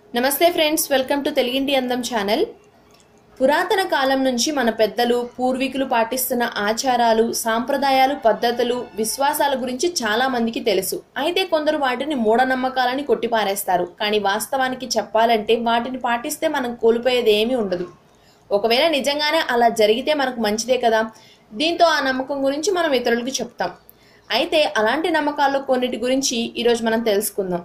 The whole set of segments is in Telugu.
నమస్తే ఫ్రెండ్స్ వెల్కమ్ టు తెలుగింటి అందం ఛానల్ పురాతన కాలం నుంచి మన పెద్దలు పూర్వీకులు పాటిస్తున్న ఆచారాలు సాంప్రదాయాలు పద్ధతులు విశ్వాసాల గురించి చాలా మందికి తెలుసు అయితే కొందరు వాటిని మూఢనమ్మకాలని కొట్టిపారేస్తారు కానీ వాస్తవానికి చెప్పాలంటే వాటిని పాటిస్తే మనం కోల్పోయేది ఏమీ ఉండదు ఒకవేళ నిజంగానే అలా జరిగితే మనకు మంచిదే కదా దీంతో ఆ నమ్మకం గురించి మనం ఇతరులకు చెప్తాం అయితే అలాంటి నమ్మకాల్లో కొన్నిటి గురించి ఈరోజు మనం తెలుసుకుందాం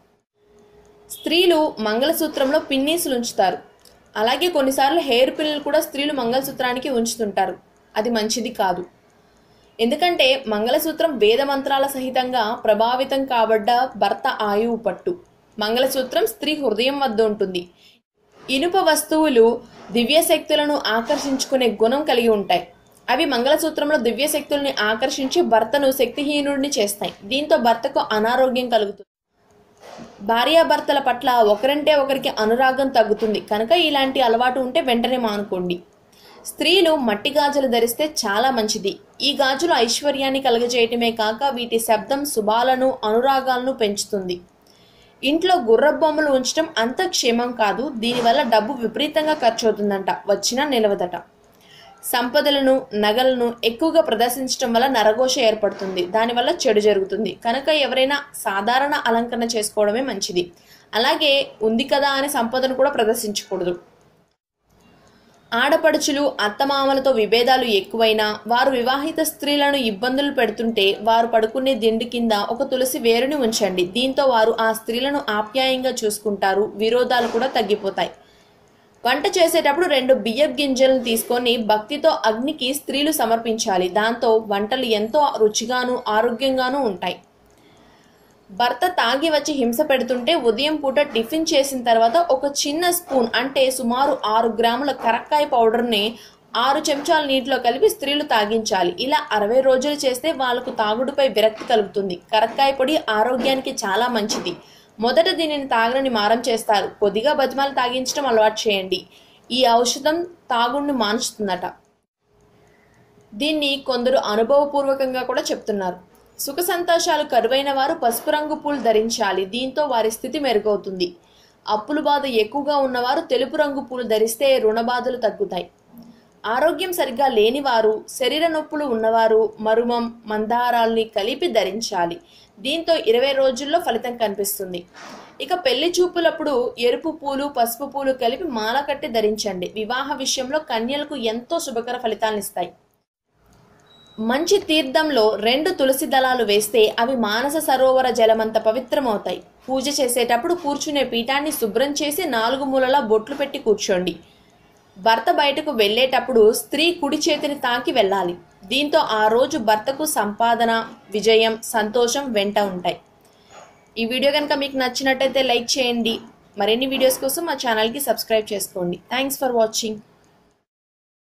స్త్రీలు మంగళసూత్రంలో పిన్నీసులు ఉంచుతారు అలాగే కొన్నిసార్లు హెయిర్ పిన్లు కూడా స్త్రీలు మంగళసూత్రానికి ఉంచుతుంటారు అది మంచిది కాదు ఎందుకంటే మంగళసూత్రం వేద మంత్రాల సహితంగా ప్రభావితం కాబడ్డ భర్త ఆయువు పట్టు మంగళసూత్రం స్త్రీ హృదయం వద్ద ఉంటుంది ఇనుప వస్తువులు దివ్య శక్తులను ఆకర్షించుకునే గుణం కలిగి ఉంటాయి అవి మంగళసూత్రంలో దివ్య శక్తుల్ని ఆకర్షించి భర్తను శక్తిహీనుడిని చేస్తాయి దీంతో భర్తకు అనారోగ్యం కలుగుతుంది భార్యాభర్తల పట్ల ఒకరంటే ఒకరికి అనురాగం తగ్గుతుంది కనుక ఇలాంటి అలవాటు ఉంటే వెంటనే మానుకోండి స్త్రీలు మట్టి గాజులు ధరిస్తే చాలా మంచిది ఈ గాజులు ఐశ్వర్యాన్ని కలుగజేయటమే కాక వీటి శబ్దం శుభాలను అనురాగాలను పెంచుతుంది ఇంట్లో గుర్రపు బొమ్మలు ఉంచడం అంత క్షేమం కాదు దీనివల్ల డబ్బు విపరీతంగా ఖర్చు అవుతుందంట వచ్చినా నిలవదట సంపదలను నగలను ఎక్కువగా ప్రదర్శించడం వల్ల నరఘోష ఏర్పడుతుంది దానివల్ల చెడు జరుగుతుంది కనుక ఎవరైనా సాధారణ అలంకరణ చేసుకోవడమే మంచిది అలాగే ఉంది కదా అని సంపదను కూడా ప్రదర్శించకూడదు ఆడపడుచులు అత్తమామలతో విభేదాలు ఎక్కువైనా వారు వివాహిత స్త్రీలను ఇబ్బందులు పెడుతుంటే వారు పడుకునే దిండు కింద ఒక తులసి వేరుని ఉంచండి దీంతో వారు ఆ స్త్రీలను ఆప్యాయంగా చూసుకుంటారు విరోధాలు కూడా తగ్గిపోతాయి వంట చేసేటప్పుడు రెండు బియ్యపు గింజలను తీసుకొని భక్తితో అగ్నికి స్త్రీలు సమర్పించాలి దాంతో వంటలు ఎంతో రుచిగాను ఆరోగ్యంగానూ ఉంటాయి భర్త తాగి వచ్చి హింస పెడుతుంటే ఉదయం పూట టిఫిన్ చేసిన తర్వాత ఒక చిన్న స్పూన్ అంటే సుమారు ఆరు గ్రాముల కరక్కాయ పౌడర్ని ఆరు చెంచాల నీటిలో కలిపి స్త్రీలు తాగించాలి ఇలా అరవై రోజులు చేస్తే వాళ్ళకు తాగుడుపై విరక్తి కలుగుతుంది కరక్కాయ పొడి ఆరోగ్యానికి చాలా మంచిది మొదట దీనిని తాగనని మారం చేస్తారు కొద్దిగా బతిమాలు తాగించడం అలవాటు చేయండి ఈ ఔషధం తాగుడిని మాన్చుతుందట దీన్ని కొందరు అనుభవపూర్వకంగా కూడా చెప్తున్నారు సుఖ సంతోషాలు కరువైన వారు పసుపు రంగు పూలు ధరించాలి దీంతో వారి స్థితి మెరుగవుతుంది అప్పుల బాధ ఎక్కువగా ఉన్నవారు తెలుపు రంగు పూలు ధరిస్తే రుణ బాధలు తగ్గుతాయి ఆరోగ్యం సరిగ్గా లేని వారు శరీర నొప్పులు ఉన్నవారు మరుమం మందారాల్ని కలిపి ధరించాలి దీంతో ఇరవై రోజుల్లో ఫలితం కనిపిస్తుంది ఇక పెళ్లి చూపులప్పుడు ఎరుపు పూలు పసుపు పూలు కలిపి మాల కట్టి ధరించండి వివాహ విషయంలో కన్యలకు ఎంతో శుభకర ఫలితాలను ఇస్తాయి మంచి తీర్థంలో రెండు తులసి దళాలు వేస్తే అవి మానస సరోవర జలమంత పవిత్రమవుతాయి పూజ చేసేటప్పుడు కూర్చునే పీఠాన్ని శుభ్రం చేసి నాలుగు మూలలా బొట్లు పెట్టి కూర్చోండి భర్త బయటకు వెళ్ళేటప్పుడు స్త్రీ కుడి చేతిని తాకి వెళ్ళాలి దీంతో ఆ రోజు భర్తకు సంపాదన విజయం సంతోషం వెంట ఉంటాయి ఈ వీడియో కనుక మీకు నచ్చినట్టయితే లైక్ చేయండి మరిన్ని వీడియోస్ కోసం మా ఛానల్కి సబ్స్క్రైబ్ చేసుకోండి థ్యాంక్స్ ఫర్ వాచింగ్